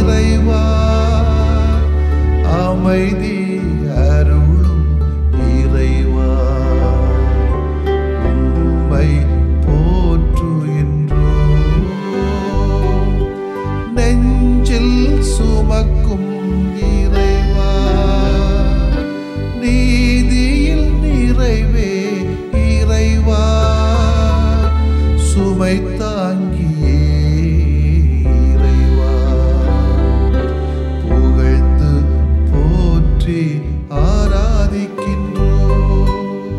இறைவா அமைதி அருளும் இறைவா உம்மை போற்றுகின்றோம் நெஞ்சில் சுமக்கும் இறைவா நீதியில் நிறைவே இறைவா சுமை தாங்கியே இறைவா புகழ்ந்து போற்றி ஆராதிக்கின்றோம்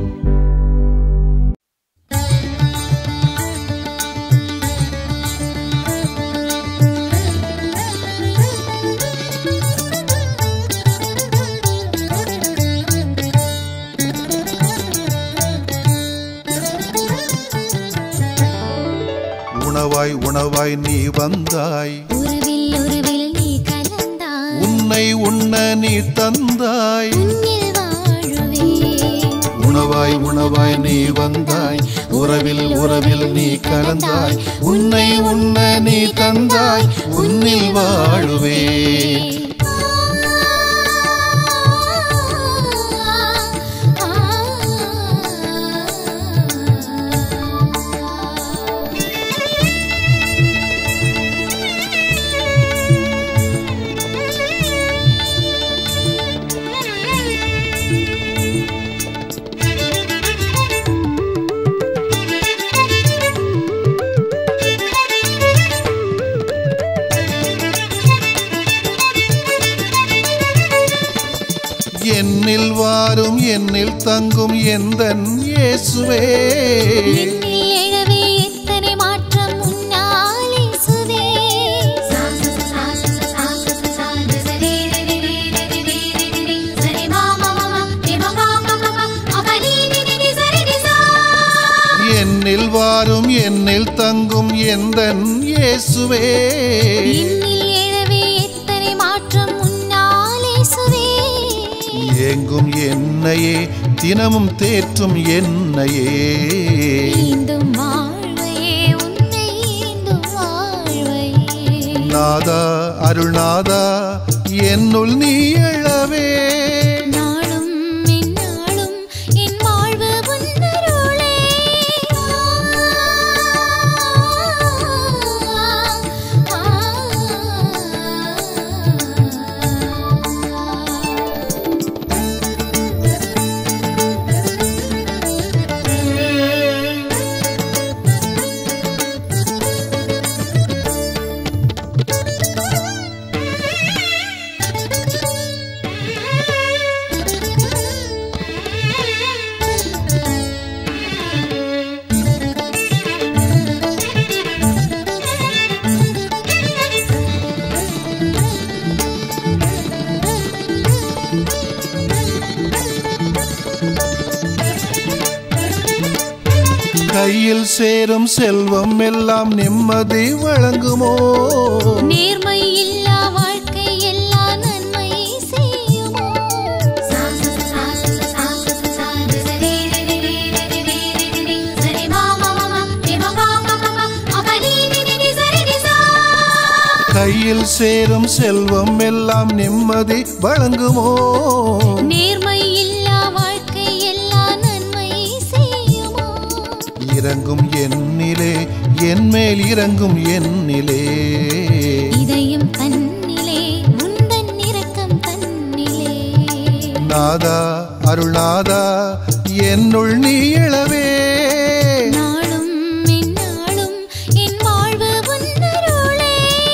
உணவாய் உணவாய் நீ வந்தாய் உறவில் உறவில் நீ கலந்தாய் உன்னை உண்ண நீ தந்தாய் உன்னில் வாழுவேன் உணவாய் உணவாய் நீ வந்தாய் உறவில் உறவில் நீ கலந்தாய் உன்னை உண்ண நீ தந்தாய் உன்னில் வாழுவே என்னில் வாரும் என்னில் தங்கும் எந்தன் இயேசுவே என்னில் எழவே எத்தனை மாற்றம் உன்னாலே சுவே என்னில் வாரும் என்னில் தங்கும் எந்தன் இயேசுவே என்னில் எழவே எத்தனை மாற்றம் உன்னாலே சுவே எங்கும் என்னையே தினமும் தேற்றும் என்னையே ஈந்தும் வாழ்வையே உன்னை ஈந்தும் வாழ்வையே நாதா அருள்நாதா என்னுள் நீ எழவே நாளும் எந்நாளும் என் வாழ்வு உன்னருளே கையில் சேரும் செல்வம் எல்லாம் நிம்மதி வழங்குமோ நேர்மை இல்லா வாழ்க்கை எல்லா நன்மை செய்யுமோ கையில் சேரும் செல்வம் எல்லாம் நிம்மதி வழங்குமோ நேர்மை இல்லா வாழ்க்கை எல்லா நன்மை செய்யுமோ இறங்கும் என்னிலே என் மேல் இறங்கும் என்னிலே இதயம் தன்னிலே முந்தன் இரக்கம் தன்னிலே நாதா அருள்நாதா என்னுள் நீ எழவே நாளும் எந்நாளும் என் வாழ்வு உன்னருளே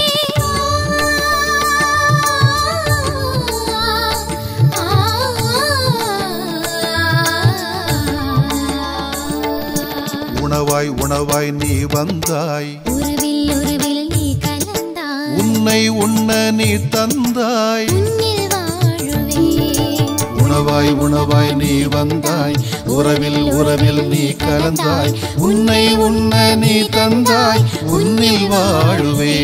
உணவாய் உணவாய் நீ வந்தாய் உறவில் உறவில் நீ கலந்தாய் உன்னை உண்ண நீ தந்தாய் உன்னில் வாழுவேன் உணவாய் உணவாய் நீ வந்தாய் உறவில் உறவில் நீ கலந்தாய் உன்னை உண்ண நீ தந்தாய் உன்னில் வாழுவே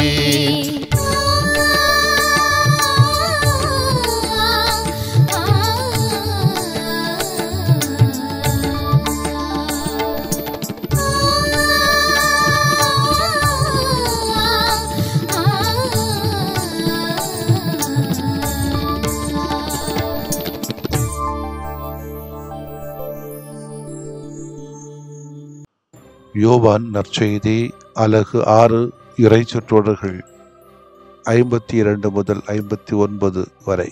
யோவான் நற்செய்தி அலகு ஆறு இறை சொற்றொடர்கள் ஐம்பத்தி இரண்டு முதல் ஐம்பத்தி ஒன்பது வரை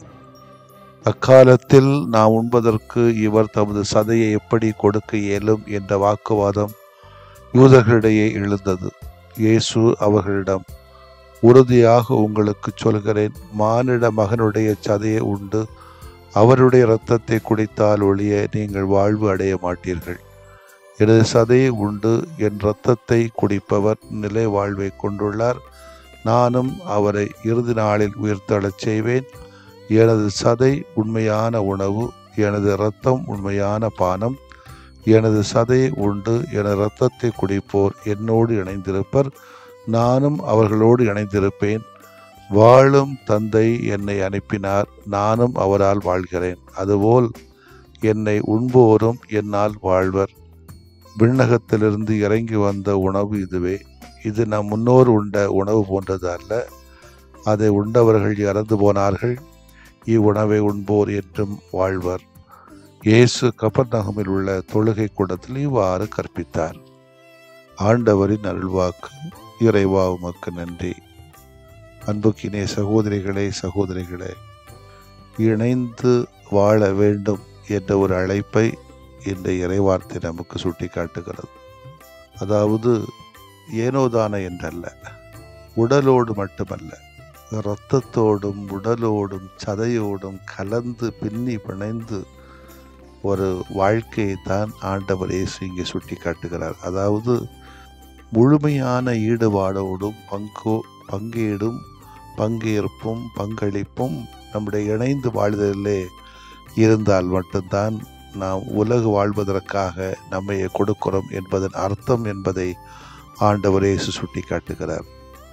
அக்காலத்தில் நாம் உண்பதற்கு இவர் தமது சதையை எப்படி கொடுக்க இயலும் என்ற வாக்குவாதம் யூதர்களிடையே எழுந்தது இயேசு அவர்களிடம் உறுதியாக உங்களுக்கு சொல்கிறேன் மானிட மகனுடைய சதையை உண்டு அவருடைய இரத்தத்தை குடித்தால் ஒழிய நீங்கள் வாழ்வு அடைய மாட்டீர்கள் எனது சதையை உண்டு என் இரத்தத்தை குடிப்பவர் நிலை வாழ்வை கொண்டுள்ளார் நானும் அவரை இறுதி நாளில் உயிர்த்தெழச் செய்வேன் எனது சதை உண்மையான உணவு எனது இரத்தம் உண்மையான பானம் எனது சதையை உண்டு எனது இரத்தத்தை குடிப்போர் என்னோடு இணைந்திருப்பர் நானும் அவர்களோடு இணைந்திருப்பேன் வாழும் தந்தை என்னை அனுப்பினார் நானும் அவரால் வாழ்கிறேன் அதுபோல் என்னை உண்போரும் என்னால் வாழ்வர் விண்ணகத்திலிருந்து இறங்கி வந்த உணவு இதுவே இது நம் முன்னோர் உண்ட உணவு போன்றது அல்ல அதை உண்டவர்கள் இறந்து போனார்கள் இவ்வுணவை உண்போர் என்றும் வாழ்வர் இயேசு கபர்நகமில் உள்ள தொழுகை கூடத்தில் இவ்வாறு கற்பித்தார் ஆண்டவரின் அருள்வாக்கு இறைவா உமக்கு நன்றி அன்புக்கினே சகோதரிகளே சகோதரிகளே இணைந்து வாழ வேண்டும் என்ற ஒரு அழைப்பை இந்த இறைவார்த்தை நமக்கு சுட்டி காட்டுகிறது அதாவது ஏனோதான என்றல்ல உடலோடு மட்டுமல்ல இரத்தத்தோடும் உடலோடும் சதையோடும் கலந்து பின்னி பிணைந்து ஒரு வாழ்க்கையை தான் ஆண்டவர் இயேசு இங்கே சுட்டி காட்டுகிறார் அதாவது முழுமையான ஈடுபாடோடும் பங்கோ பங்கீடும் பங்கேற்பும் பங்களிப்பும் நம்முடைய இணைந்து வாழ்தலிலே இருந்தால் மட்டும்தான் நாம் உலகு வாழ்வதற்காக நம்மை கொடுக்கிறோம் என்பதன் அர்த்தம் என்பதை ஆண்டவர் இயேசு சுட்டி காட்டுகிறார்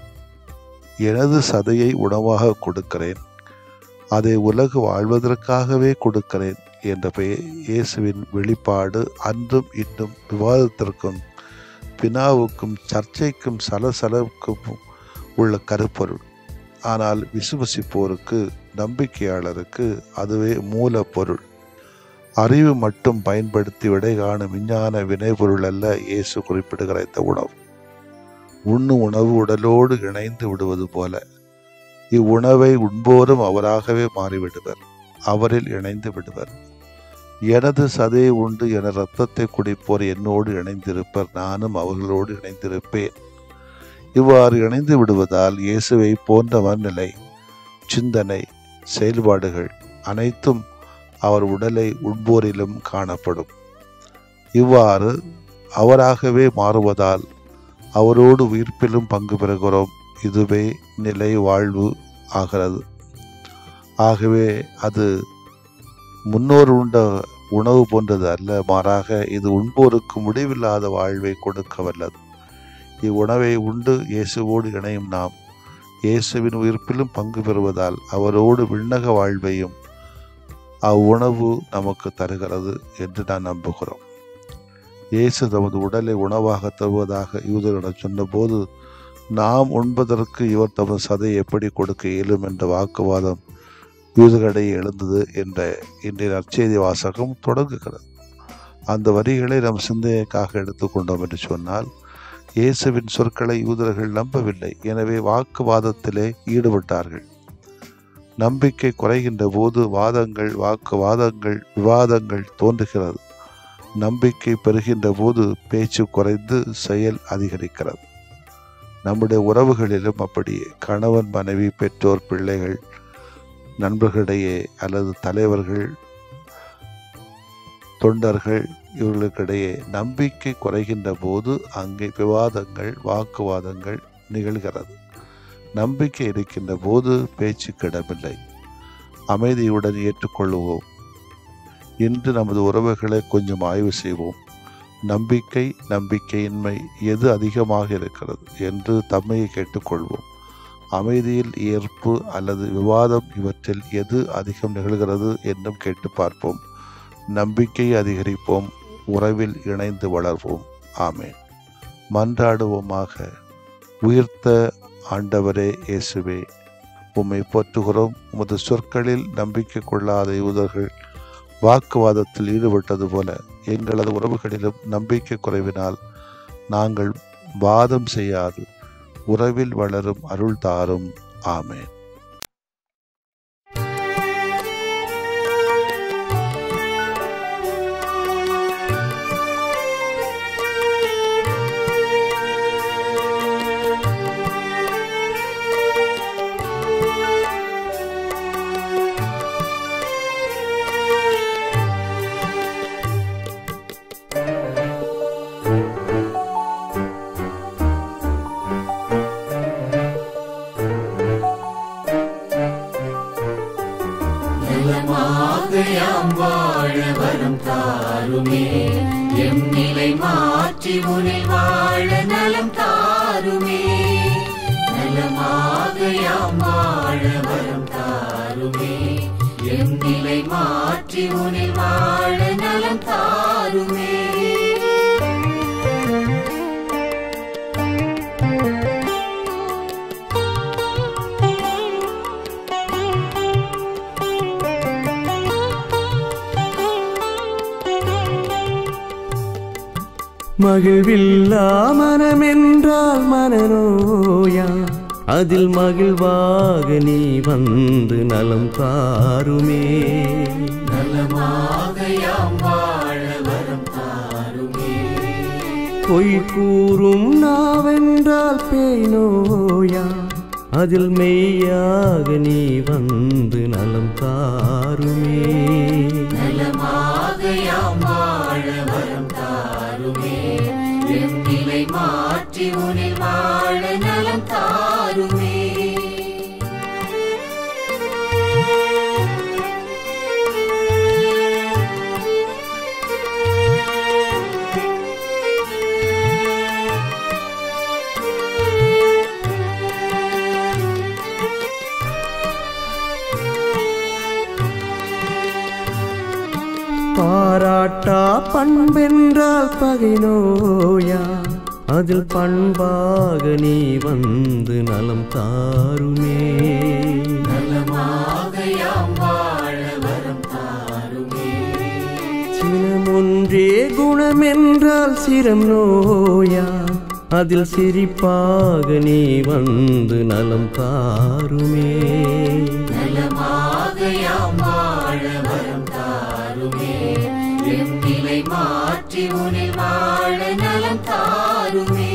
எனது சதையை உணவாக கொடுக்கிறேன் அதை உலகு வாழ்வதற்காகவே கொடுக்கிறேன் என்ற பெயர் இயேசுவின் வெளிப்பாடு அன்றும் இன்றும் விவாதத்திற்கும் பினாவுக்கும் சர்ச்சைக்கும் சலசலவுக்கும் உள்ள கருப்பொருள் ஆனால் விசுவசிப்போருக்கு நம்பிக்கையாளருக்கு அதுவே மூலப்பொருள் அறிவு மட்டும் பயன்படுத்தி விடை காணும் விஞ்ஞான வினைபொருள் அல்ல இயேசு குறிப்பிடுகிற இந்த உணவு உண்ணும் உணவு உடலோடு இணைந்து விடுவது போல இவ்வுணவை உண்போரும் அவராகவே மாறிவிடுவர் அவரில் இணைந்து விடுவர் எனது சதையை உண்டு என இரத்தத்தை குடிப்போர் என்னோடு இணைந்திருப்பர் நானும் அவர்களோடு இணைந்திருப்பேன் இவ்வாறு இணைந்து விடுவதால் இயேசுவை போன்றவன் நிலை சிந்தனை செயல்பாடுகள் அனைத்தும் அவர் உடலை உண்போரிலும் காணப்படும் இவ்வாறு அவராகவே மாறுவதால் அவரோடு உயிர்ப்பிலும் பங்கு பெறுகிறோம் இதுவே நிலை வாழ்வு ஆகிறது ஆகவே அது முன்னோர் உண்ட உணவு போன்றது அல்ல மாறாக இது உண்போருக்கு முடிவில்லாத வாழ்வை கொடுக்க வல்லது இவ்வுணவை உண்டு இயேசுவோடு இணையும் நாம் இயேசுவின் உயிர்ப்பிலும் பங்கு பெறுவதால் அவரோடு விண்ணக வாழ்வையும் அவ்வுணவு நமக்கு தருகிறது என்று நான் நம்புகிறோம் இயேசு தமது உடலை உணவாக தருவதாக யூதரிடம் சொன்னபோது நாம் உண்பதற்கு இவர் தமது சதை எப்படி கொடுக்க இயலும் என்ற வாக்குவாதம் யூதர்களிடையே எழுந்தது என்ற இன்றைய நற்செய்தி வாசகம் தொடங்குகிறது அந்த வரிகளை நம் சிந்தைக்காக எடுத்துக்கொண்டோம் என்று சொன்னால் இயேசுவின் சொற்களை யூதர்கள் நம்பவில்லை எனவே வாக்குவாதத்திலே ஈடுபட்டார்கள் நம்பிக்கை குறைகின்ற போது வாதங்கள் வாக்குவாதங்கள் விவாதங்கள் தோன்றுகிறது நம்பிக்கை பெறுகின்ற போது பேச்சு குறைந்து செயல் அதிகரிக்கிறது நம்முடைய உறவுகளிலும் அப்படியே கணவன் மனைவி பெற்றோர் பிள்ளைகள் நண்பர்களிடையே அல்லது தலைவர்கள் தொண்டர்கள் இவர்களுக்கிடையே நம்பிக்கை குறைகின்ற போது அங்கே விவாதங்கள் வாக்குவாதங்கள் நிகழ்கிறது நம்பிக்கை இருக்கின்ற போது பேச்சுக்கிடமில்லை அமைதியுடன் ஏற்றுக்கொள்வோம் இன்று நமது உறவுகளை கொஞ்சம் ஆய்வு செய்வோம் நம்பிக்கை நம்பிக்கையின்மை எது அதிகமாக இருக்கிறது என்று தம்மையை கேட்டுக்கொள்வோம் அமைதியில் ஏற்பு அல்லது விவாதம் இவற்றில் எது அதிகம் நிகழ்கிறது என்றும் கேட்டு பார்ப்போம் நம்பிக்கை அதிகரிப்போம் உறவில் இணைந்து வளர்வோம் ஆமேன் மன்றாடுவோமாக உயிர்த்த ஆண்டவரே இயேசுவே உம்மை போற்றுகிறோம் உமது சொற்களில் நம்பிக்கை கொள்ளாத யூதர்கள் வாக்குவாதத்தில் ஈடுபட்டது போல எங்களது உறவுகளிலும் நம்பிக்கை குறைவினால் நாங்கள் வாதம் செய்யாது உறவில் வளரும் அருள் தாரும் ஆமேன் நலமாகையாம் வாழ வரம் தாருமே எம் நிலை மாற்றி உனில் வாழ நலம் தாருமே நலமாகையாம் வாழ வரம் தாருமே எம் நிலை மாற்றி உனில் வாழ நலம் தாருமே மகிழ்வில்லா மனமென்றால் மனநோயா அதில் மகிழ்வாக நீ வந்து நலம் தாருமே நலமாகையாம் வாழ வரம் தாருமே பொய் கூறும் நாவென்றால் பேய் நோயா அதில் மெய்யாக நீ வந்து நலம் தாருமே நலமாகையாம் வாழ வரம் தாருமே எம் நிலை மாற்றி உனில் வாழ நலம் தாருமே பாராட்டா பண்பென்றால் பகை நோயா அதில் பண்பாக நீ வந்து நலம் தாருமே நலமாகையாம் வாழ வரம் தாருமே சினமொன்றே குணமென்றால் சிரம் நோயா அதில் சிரிப்பாக நீ வந்து நலம் தாருமே நலமாகையாம் வாழ வரம் தாருமே எம் நிலை மாற்றி உனில் வாழ நலம் தாருமே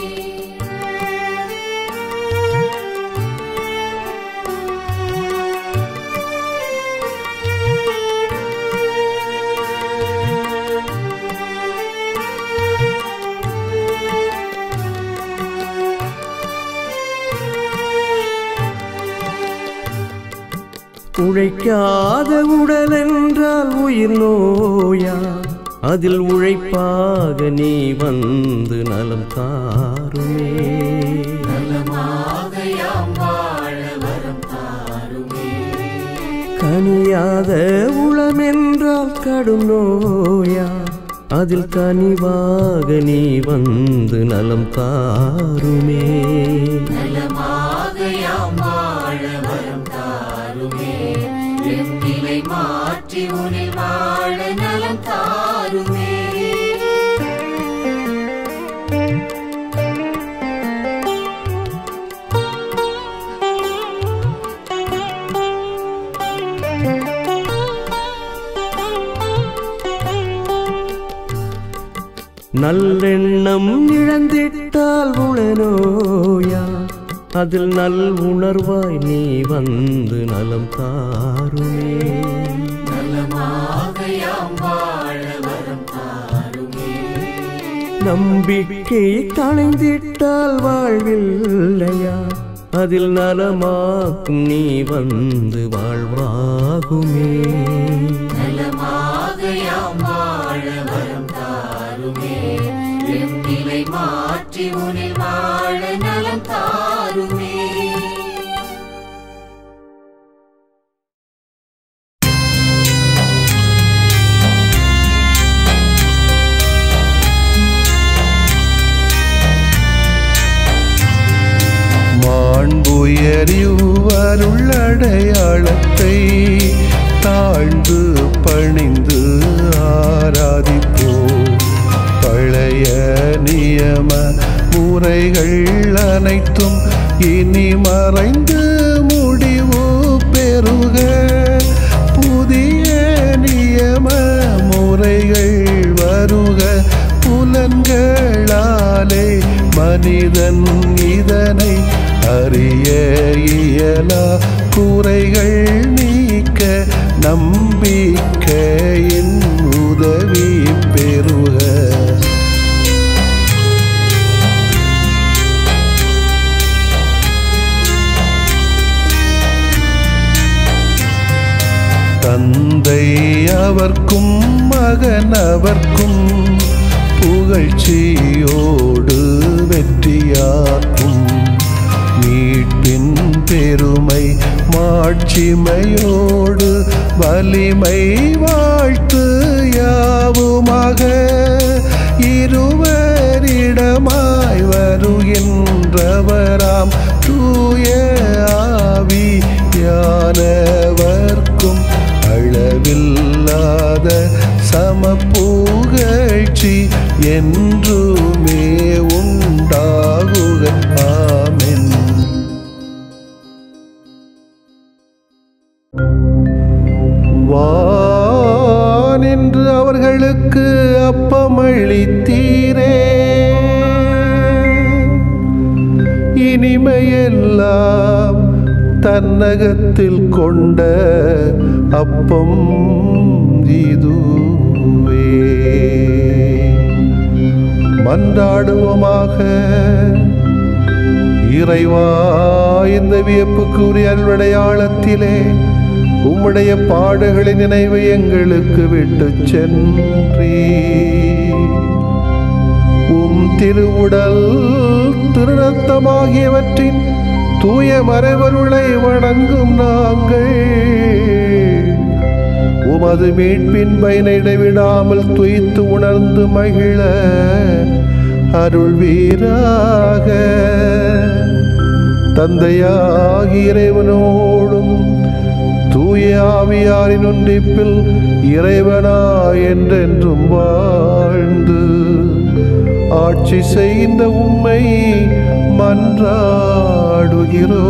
உழைக்காத உடல் என்றால் உயிர் நோயா அதில் உழைப்பாக நீ வந்து நலம் தாருமே நலமாகையாம் வாழ வரம் தாருமே கனியாத உளமென்றால் கடும் நோயா அதில் கனிவாக நீ வந்து நலம் தாருமே நலமாகையாம் வாழ வரம் தாருமே எம் நிலை மாற்றி உனில் வாழ நலம் தாருமே நல்லெண்ணம் இழந்திட்டால் உளநோயா அதில் நல் உணர்வாய் நீ வந்து நலம் தாருமே நலமாகையாம் வாழ வரம் தாருமே நம்பிக்கை களைந்திட்டால் வாழ்வில்லையா அதில் நலமாக்கும் நீ வந்து வாழ்வாகுமே நலமாகையாம் வாழ வரம் தாருமே எம் நிலை மாற்றி உனில் வாழ நலம் தாருமே மாண்புயரிவருள்ளடையாளத்தை தாழ்ந்து பணிந்து ஆராதிப்போ பழைய நியம முறைகள் அனைத்தும் இனி மறைந்து முடிவு பெறுக புதிய நியம முறைகள் வருக புலன்களாலே மனிதன் இதனை அறிய இயலா குறைகள் நீக்க நம்பிக்கையின் உதவி பெறுக தந்தை அவர்க்கும் மகன் அவர்க்கும் புகழ்ச்சியோடு வெற்றியாக்கும் மீட்பின் பெருமை மாட்சிமையோடு வலிமை வாழ்த்து யாவுமாக இருவரிடமாய் வருகின்றவராம் தூய ஆவி யானவர்க்கும் அளவில்லாத சமப்புகழ்ச்சி என்றுமே உண்டாகுக ஆமென் வானின்று அவர்களுக்கு அப்பமளித்தீரே இனிமையெல்லாம் தன்னகத்தில் கொண்ட அப்பம் இதுவே மன்றாடுவோமாக இறைவா இந்த வியப்புக்குரிய அல்வடையாளத்திலே உம்முடைய பாடுகளின் நினைவை எங்களுக்கு விட்டு சென்றீ உம் திருவுடல் திருநத்தமாகியவற்றின் தூய மறைவருளை வணங்கும் நாங்கள் உமது மீட்பின் பயனை இடைவிடாமல் துய்த்து உணர்ந்து மகிழ அருள்வீராக தந்தையாகி இறைவனோடும் தூய ஆவியாரின் ஒன்றிப்பில் இறைவனா என்றென்றும் வாழ்ந்து ஆட்சி செய்கின்ற உம்மை மன்றாடுகிறோ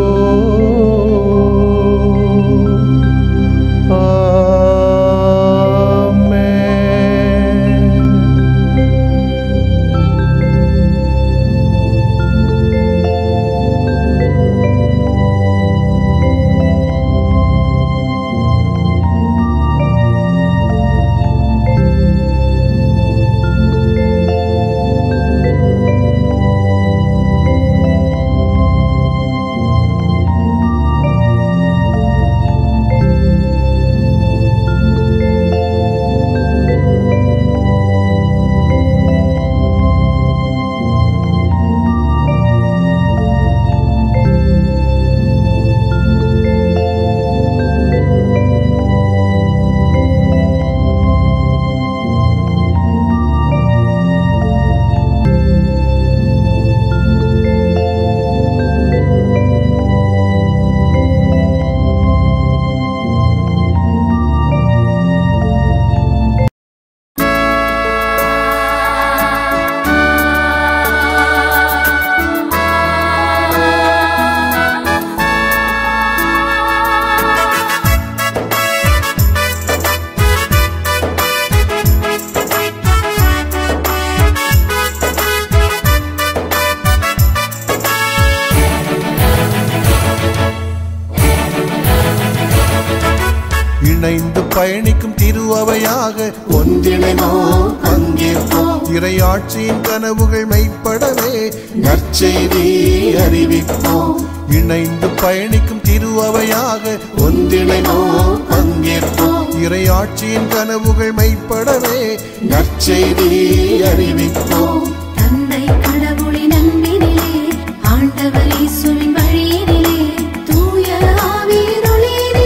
இணைந்து பயணிக்கும் திருவவையாக ஒன்றிணைவோம் பங்கேற்போம் இறையாட்சியின் கனவுகள் மெய்ப்படவே நற்செய்தி அறிவிப்போம் இணைந்து பயணிக்கும் திருவவையாக ஒன்றிணைவோம் பங்கேற்போம் இறையாட்சியின் கனவுகள் மெய்ப்படவே நற்செய்தி அறிவிப்போம் தந்தை கடவுளின் அன்பினிலே ஆண்டவர் இயேசுவின் வழியினிலே தூய ஆவியின் ஒளியிலே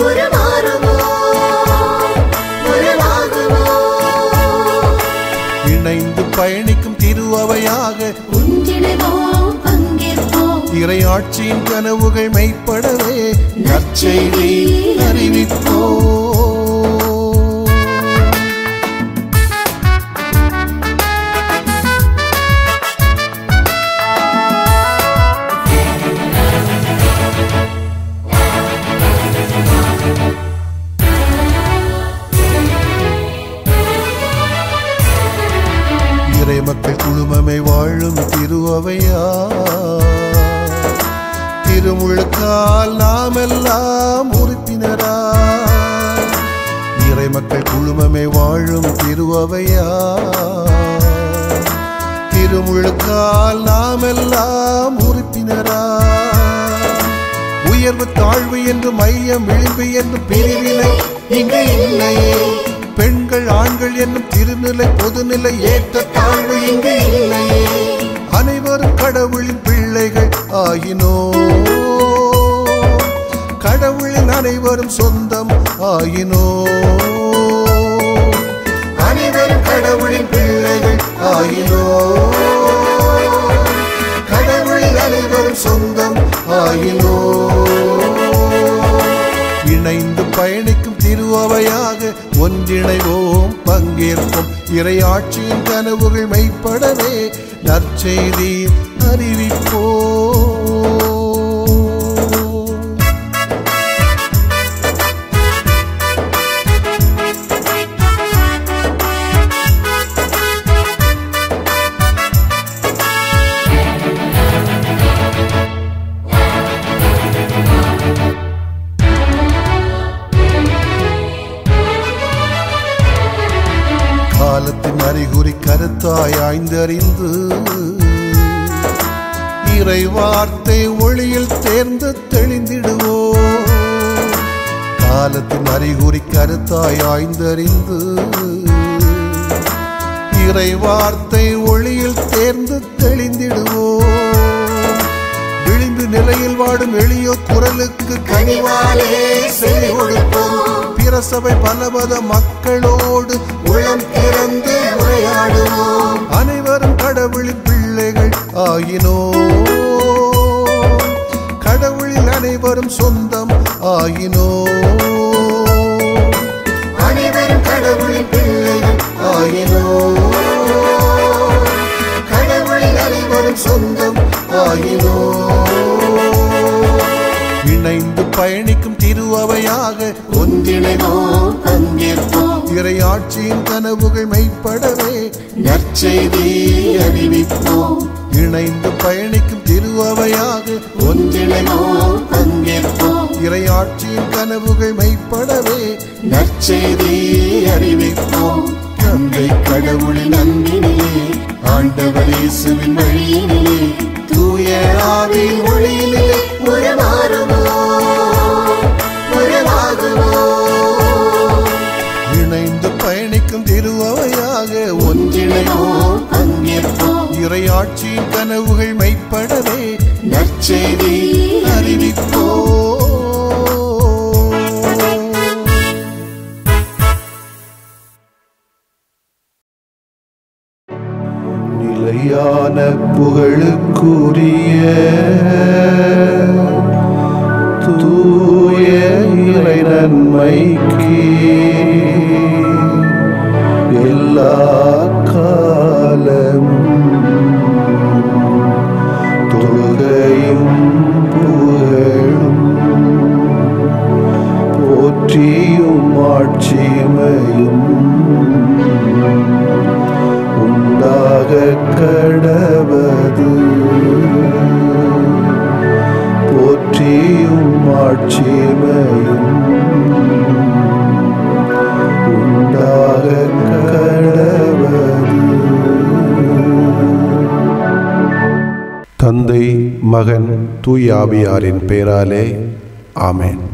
உருமாறுவோம் உருவாகுவோம் இணைந்து பயணிக்கும் திருவவையாக ஒன்றிணைவோம் பங்கேற்போம் இறையாட்சியின் கனவுகள் மெய்ப்படவே நற்செய்தி அறிவிப்போம் அறிவிப்போ நாமெல்லாம் உறுப்பினரா இறை மக்கள் குழுமமே வாழும் திருவவையா திருமுழுக்கால் நாமெல்லாம் உறுப்பினரா உயர்வு தாழ்வு என்று மையம் விளிம்பு என்று பிரிவினை இங்கு இல்லையே பெண்கள் ஆண்கள் என்னும் திருநிலை பொதுநிலை ஏற்ற தாழ்வு இங்கு இல்லையே அனைவரும் கடவுளின் பிள்ளைகள் ஆயினோ கடவுளின் அனைவரும் சொந்தம் ஆயினோ அனைவரும் கடவுளின் பிள்ளைகள் ஆயினோ கடவுளின் அனைவரும் சொந்தம் ஆயினோ இணைந்து பயணிக்கும் திருவவையாக ஒன்றிணைவோம் பங்கேற்போம் இறையாட்சியின் கனவுகள் மெய்ப்படவே நற்செய்தி அறிவிப்போம் காலத்தின் அறிகுறி கருத்தாய் ஆய்ந்தறிந்து இறை வார்த்தை ஒளியில் தேர்ந்து தெளிந்திடுவோ காலத்தின் அறிகுறி கருத்தாய் ஆய்ந்தறிந்து இறை வார்த்தை ஒளியில் தேர்ந்து தெளிந்திடுவோ விளிம்பு நிலையில் வாடும் எளியோர் குரலுக்கு கனிவாலே செவி கொடுப்போம் பிற சபை பலபத மக்களோடு உளம் திறந்து உரையாடுவோம் அனைவரும் கடவுளின் பிள்ளைகள் ஆயினோ கடவுளில் அனைவரும் சொந்தம் ஆயினோ அனைவரும் கடவுளின் பிள்ளைகள் ஆயினோ கடவுளில் அனைவரும் சொந்தம் ஆயினோ இணைந்து பயணிக்கும் திருவவையாக ஒன்றிணைவோம் பங்கேற்போம் இறையாட்சியின் கனவுகள் மெய்ப்படவே நற்செய்தி அறிவிப்போம் இணைந்து பயணிக்கும் திருவவையாக ஒன்றிணைவோம் பங்கேற்போம் இறையாட்சியின் கனவுகள் மெய்ப்படவே நற்செய்தி அறிவிப்போம் தந்தை கடவுளின் அன்பினிலே ஆண்டவர் இயேசுவின் வழியினிலே தூய ஆவின் ஒளியிலே உருமாறுவோம் உருவாகுவோம் இணைந்து பயணிக்கும் திருவவையாக ஒன்றிணைவோம் பங்கேற்போம் இறையாட்சியின் கனவுகள் மெய்ப்படவே நற்செய்தி அறிவிப்போம் நிலையான புகழுக்குரிய தூய இறை நன்மைக்கு எல்லா காலம் தொழுகையும் புகழும் போற்றியும் ஆட்சிமையும் உண்டாக கடவது போற்றியும் ஆட்சிமையும் உண்டாக கடவது தந்தை மகன் தூயாவியாரின் பெயராலே ஆமென்